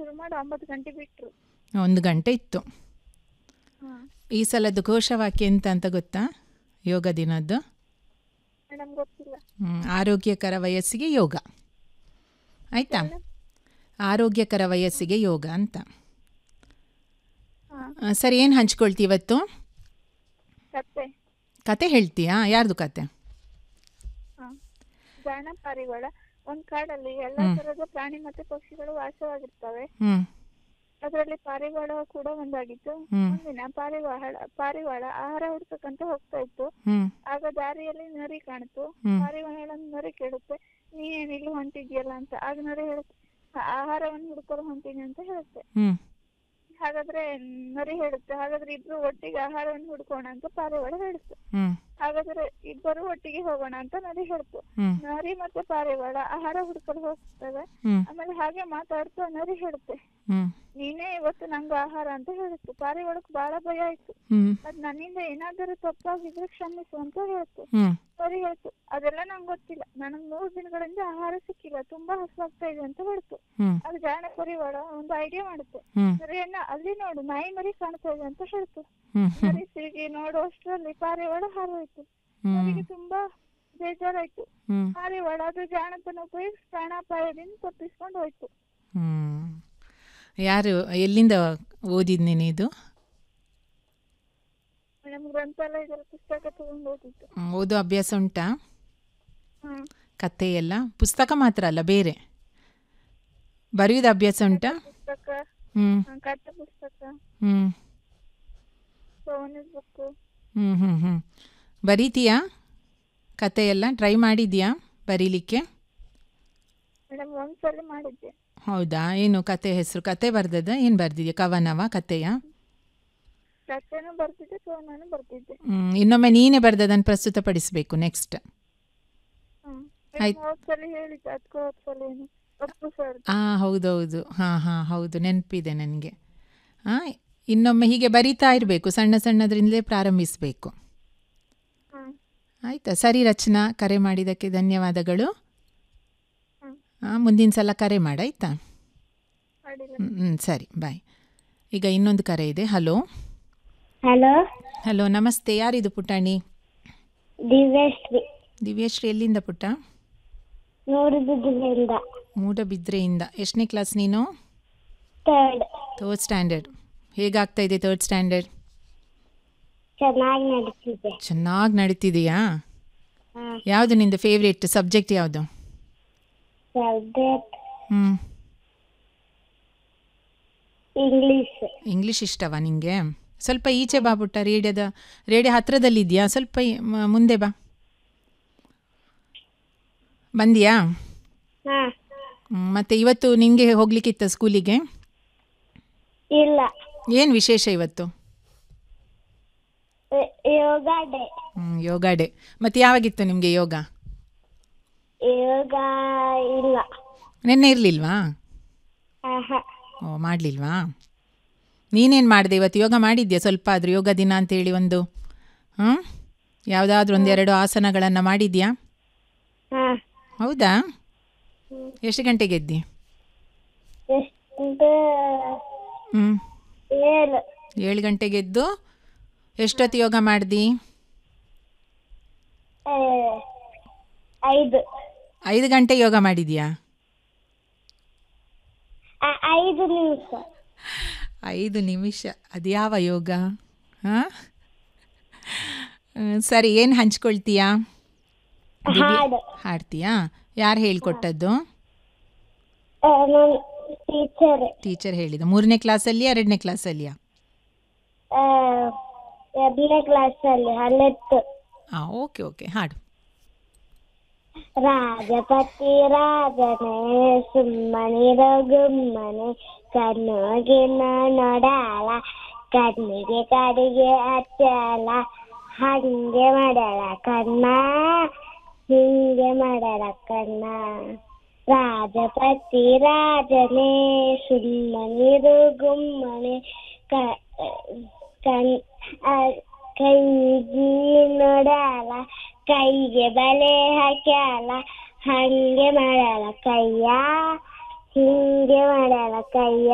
ಶುರು ಮಾಡಿ ಒಂಬತ್ತು ಗಂಟೆ ಬಿಟ್ರು ಒಂದು ಗಂಟೆ ಇತ್ತು ಹಾಂ ಈ ಸಲದ್ದು ಘೋಷವಾಕ್ಯ ಎಂತ ಅಂತ ಗೊತ್ತಾ ಯೋಗ ದಿನದ್ದು ಮೇಡಮ್ ಗೊತ್ತಿಲ್ಲ ಹ್ಮ್, ಆರೋಗ್ಯಕರ ವಯಸ್ಸಿಗೆ ಯೋಗ ಆಯಿತಾ ಆರೋಗ್ಯಕರ ವಯಸ್ಸಿಗೆ ಯೋಗ ಅಂತ ಹಾಂ ಆ, ಸರಿ ಏನು ಹಂಚ್ಕೊಳ್ತಿ ಇವತ್ತು ಕತ್ತೆ ಕತೆ ಹೇಳ್ತೀಯಾ ಯಾರ್ದು ಕತೆ ಹಾಂ ಜಾಣ ಪಾರಿವಾಳ ಒಂದ್ ಕಾಡಲ್ಲಿ ಎಲ್ಲಾ ತರದ ಪ್ರಾಣಿ ಮತ್ತೆ ಪಕ್ಷಿಗಳು ವಾಸವಾಗಿರ್ತವೆ ಹ್ಞೂ ಅದರಲ್ಲಿ ಪಾರಿವಾಳ ಕೂಡ ಒಂದಾಗಿತ್ತು ಹ್ಮ್. ಒಂದಿನ ಪಾರಿವಾಳ ಪಾರಿವಾಳ ಆಹಾರ ಹುಡ್ಕಕ್ಕಂತ ಹೋಗ್ತಾ ಇತ್ತು ಹ್ಞೂ ಆಗ ದಾರಿಯಲ್ಲಿ ನರಿ ಕಾಣಿತು ಹ್ಮ್. ಪಾರಿವಾಳ ನರಿ ಕೇಳುತ್ತೆ ನೀನೇನ್ ಇಲ್ಲಿ ಹೊಂಟಿದ್ಯಲ್ಲ ಅಂತ ಆಗ ನರಿ ಹೇಳುತ್ತೆ "ಆ- ಆಹಾರವನ್ನು ಹುಡ್ಕಲು ಹೊಂಟೀನಿ ಅಂತ ಹೇಳುತ್ತೆ ಹ್ಞೂ ಹಾಗಾದ್ರೆ ನರಿ ಹೇಳುತ್ತೆ ಹಾಗಾದ್ರೆ ಇಬ್ರು ಒಟ್ಟಿಗೆ ಆಹಾರವನ್ನು ಹುಡ್ಕೋಣ ಅಂತ ಪಾರಿವಾಳ ಹೇಳುತ್ತೆ ಹ್ಞೂ ಹಾಗಾದ್ರೆ ಇಬ್ಬರು ಒಟ್ಟಿಗೆ ಹೋಗೋಣ ಅಂತ ನರಿ ಹೇಳ್ತು ಹ್ಞೂ ನರಿ ಮತ್ತೆ ಪಾರಿವಾಳ ಆಹಾರ ಹುಡ್ಕಲು ಹೋಗ್ತವೆ ಹ್ಞೂ ಆಮೇಲೆ ಹಾಗೆ ಮಾತಾಡ್ತಾ ನರಿ ಹೇಳುತ್ತೆ ಹ್ಞೂ ನೀನೇ ಇವತ್ತು ನಂಗೆ ಆಹಾರ ಅಂತ ಹೇಳಿತ್ತು ಪಾರಿವಾಳಕ್ಕೆ ಬಹಳ ಭಯ ಆಯ್ತು ಹ್ಞೂ ಅದ್ ನನ್ನಿಂದ ಏನಾದರೂ ತಪ್ಪಾಗಿದ್ರೆ ಕ್ಷಮಿಸು ಅಂತ ಹೇಳ್ತು ಹ್ಞೂ ಸರಿ ಹೇಳ್ತು ಅದೆಲ್ಲ ನಂಗೆ ಗೊತ್ತಿಲ್ಲ ನನಗ್ ಮೂರ್ ದಿನಗಳಿಂದ ಆಹಾರ ಸಿಕ್ಕಿಲ್ಲ ತುಂಬಾ ಹಸುವಾಗ್ತಾ ಇದೆ ಅಂತ ಹೇಳ್ತು ಹ್ಞೂ ಅದು ಜಾಣ ಪರಿವಾಳ ಒಂದು ಐಡಿಯಾ ಮಾಡುತ್ತೆ ಹ್ಞೂ ನರಿಯನ್ನ ಅಲ್ಲಿ ನೋಡು ನಾಯಿ ಮರಿ ಕಾಣ್ತಾ ಇದೆ ಅಂತ ಹೇಳ್ತು ಹ್ಞೂ ನರಿ ಸಿಗಿ ನೋಡುವಷ್ಟರಲ್ಲಿ ಪಾರಿವಾಳ ಹಾರೋಯ್ತು ಹ್ಞೂ ನನಗೆ ತುಂಬಾ ಬೇಜಾರಾಯ್ತು ಹ್ಞೂ ಪಾರಿವಾಳ ಅದು ಜಾಣತನ ಉಪಯೋಗಿಸಿ ಪ್ರಾಣಾಪಾಯದಿಂದ ತಪ್ಪಿಸ್ಕೊಂಡು ಹೋಯ್ತು ಹ್ಞೂ ಯಾರು ಎಲ್ಲಿಂದ ಓದಿದ್ ನೀನು ಇದು ಮೇಡಮ್ ಗ್ರಂಥಾಲಯದಲ್ಲಿ ಪುಸ್ತಕ ತಗೊಂಡು ಓದಿತ್ತು ಹ್ಮ್, ಓದೋ ಅಭ್ಯಾಸ ಉಂಟಾ ಹ್ಮ್ ಕತೆ ಎಲ್ಲ ಪುಸ್ತಕ ಮಾತ್ರ ಅಲ್ಲ ಬೇರೆ ಬರೆಯೋದು ಅಭ್ಯಾಸ ಉಂಟಾ ಪುಸ್ತಕ ಹ್ಞೂ ಆ, ಕಥೆ ಪುಸ್ತಕ ಹ್ಞೂ ಸೋನಿಸ್ ಬುಕ್ ಹ್ಞೂ ಹ್ಞೂ ಹ್ಞೂ ಬರೀತೀಯಾ ಕತೆ ಎಲ್ಲ ಟ್ರೈ ಮಾಡಿದ್ಯಾ ಬರೀಲಿಕ್ಕೆ ಮೇಡಮ್ ಒಂದ್ಸಲ ಮಾಡಿದ್ದೆ ಹೌದಾ ಏನು ಕತೆ ಹೆಸರು ಕತೆ ಬರ್ದದ ಏನು ಬರ್ದಿದ್ಯಾ ಕವನವ ಕತೆಯ ಕಥೆನೂ ಬರ್ತಿದ್ದೆ ಸೋನನು ಬರ್ತಿದ್ದೆ ಹ್ಮ್, ಇನ್ನೊಮ್ಮೆ ನೀನೇ ಬರ್ದದನ್ನು ಪ್ರಸ್ತುತಪಡಿಸಬೇಕು ನೆಕ್ಸ್ಟ್ ಹ್ಮ್ ಆಯ್ತ್. ಹೋದ್ಸಲ ಹೇಳಿದ್ದೆ ಅದಕ್ಕೂ ಹೋದ್ಸಲ ಏನು ಅಪ್ಪು ಸರ್ ಹಾಂ ಹೌದೌದು ಹಾಂ ಹಾಂ ಹೌದು ನೆನಪಿದೆ ನನಗೆ ಹಾಂ ಇನ್ನೊಮ್ಮೆ ಹೀಗೆ ಬರಿತಾ ಇರಬೇಕು ಸಣ್ಣ ಸಣ್ಣದ್ರಿಂದಲೇ ಪ್ರಾರಂಭಿಸಬೇಕು ಹ್ಮ್ ಆಯಿತಾ ಸರಿ ರಚನಾ ಕರೆ ಮಾಡಿದ್ದಕ್ಕೆ ಧನ್ಯವಾದಗಳು ಹ್ಮ್ ಹಾಂ ಮುಂದಿನ ಸಲ ಕರೆ ಮಾಡಾಯ್ತಾ ಅಡಿಲ್ಲ ಹ್ಞೂ ಸರಿ ಬಾಯ್ ಈಗ ಇನ್ನೊಂದು ಕರೆ ಇದೆ ಹಲೋ ಹಲೋ ಹಲೋ ನಮಸ್ತೆ ಯಾರಿದು ಪುಟಾಣಿ ದಿವ್ಯಶ್ರೀ ದಿವ್ಯಶ್ರೀ ಎಲ್ಲಿಂದ ಪುಟ್ಟ ಮೂಡುಬಿದ್ದಿನಿಂದ ಮೂಡಬಿದ್ರೆಯಿಂದ ಎಷ್ಟನೇ ಕ್ಲಾಸ್ ನೀನು ಥರ್ಡ್ ಥರ್ಡ್ ಸ್ಟ್ಯಾಂಡರ್ಡ್ ಹೇಗಾಗ್ತಾ ಇದೆ ಥರ್ಡ್ ಸ್ಟ್ಯಾಂಡರ್ಡ್ ಚೆನ್ನಾಗಿ ನಡೀತಿದೆ ಚೆನ್ನಾಗಿ ನಡೀತಿದೆಯಾ ಹಾ ಯಾವುದು ನಿಂದು ಫೇವ್ರೇಟ್ ಸಬ್ಜೆಕ್ಟ್ ಯಾವುದು ಸಬ್ಜೆಕ್ಟ್ ಹ್ಞೂ ಇಂಗ್ಲಿಷ್ ಇಂಗ್ಲೀಷ್ ಇಷ್ಟವಾ ನಿಂಗೆ ಸ್ವಲ್ಪ ಈಚೆ ಬಾ ಪುಟ್ಟ ರೇಡಿಯೋದ ರೇಡಿಯೋ ಹತ್ರದಲ್ಲಿದೆಯಾ ಸ್ವಲ್ಪ ಈ- ಮ- ಮುಂದೆ ಬಾ ಬಂದಿಯಾ ಹಾ ಹ್ಮ್, ಮತ್ತೆ ಇವತ್ತು ನಿನಗೆ ಹೋಗ್ಲಿಕ್ಕಿತ್ತ ಸ್ಕೂಲಿಗೆ ಇಲ್ಲ ಏನು ವಿಶೇಷ ಇವತ್ತು ಯ- ಯೋಗ ಡೇ ಹ್ಮ್, ಯೋಗ ಡೇ ಮತ್ತು ಯಾವಾಗಿತ್ತು ನಿಮಗೆ ಯೋಗ ಯೋಗ ಇಲ್ಲ ನಿನ್ನೆ ಇರಲಿಲ್ವಾ ಆಹಾ. ಓ ಮಾಡಲಿಲ್ವಾ ನೀನೇನು ಮಾಡಿದೆ ಇವತ್ತು ಯೋಗ ಮಾಡಿದ್ಯಾ ಸ್ವಲ್ಪ ಆದರೂ ಯೋಗ ದಿನ ಅಂತೇಳಿ ಒಂದು ಹ್ಞೂ ಯಾವುದಾದ್ರೂ ಒಂದೆರಡು ಆಸನಗಳನ್ನು ಮಾಡಿದ್ಯಾ ಹಾ ಹೌದಾ ಎಷ್ಟು ಗಂಟೆಗೆ ಎದ್ದಿ ಎಷ್ಟು ಹ್ಞೂ ಏಳು ಏಳು ಗಂಟೆಗೆ ಎದ್ದು ಎಷ್ಟೊತ್ತು ಯೋಗ ಮಾಡ್ದಿ ಆ, ಐದು ಐದು ಗಂಟೆ ಯೋಗ ಮಾಡಿದ್ಯಾ ಆ, ಐದು ನಿಮಿಷ ಐದು ನಿಮಿಷ ಅದು ಯಾವ ಯೋಗ ಹಾಂ ಸರಿ ಏನು ಹಂಚ್ಕೊಳ್ತೀಯಾ ದಿವ್ಯ- ಹಾಡು ಹಾಡ್ತೀಯಾ ಯಾರು ಹೇಳ್ಕೊಟ್ಟದ್ದು ಆ, ನನ್ನ ಟೀಚರ್ ಟೀಚರ್ ಹೇಳಿದ ಮೂರನೇ ಕ್ಲಾಸಲ್ಲಿ ಎರಡನೇ ಕ್ಲಾಸಲ್ಲಿಯಾ ಎರಡನೇ ಕ್ಲಾಸಲ್ಲಿ ಹನ್ನೆತ್ತು ಹಾಂ ಓಕೆ ಓಕೆ ಹಾಡು ರಾಜಪತಿ ರಾಜನೇ ಸುಮ್ಮನಿರೋ ಗುಮ್ಮನೆ ಕಣ್ಣಿಗಿನ ನೋಡಾಳ ಕಣ್ಣಿಗೆ ಕಡಿಗೆ ಹಚ್ಚಲ ಹಂಗೆ ಮಾಡಳ ಕಣ್ಣ ಹಿಂಗೆ ಮಾಡಳ ಕಣ್ಣ ರಾಜಪತಿ ರಾಜನೇ ಸುಮ್ಮನಿರು ಗುಮ್ಮನೆ ಕ ಕಣ್ ಆ, ಕೈಗೆ ನೋಡಲ್ಲ ಕೈಗೆ ಬಲೆ ಹಾಕ್ಯಾಲ ಹಂಗೆ ಮಾಡಲ್ಲ ಕೈಯ ಹಿಂಗೆ ಮಾಡಲ್ಲ ಕೈಯ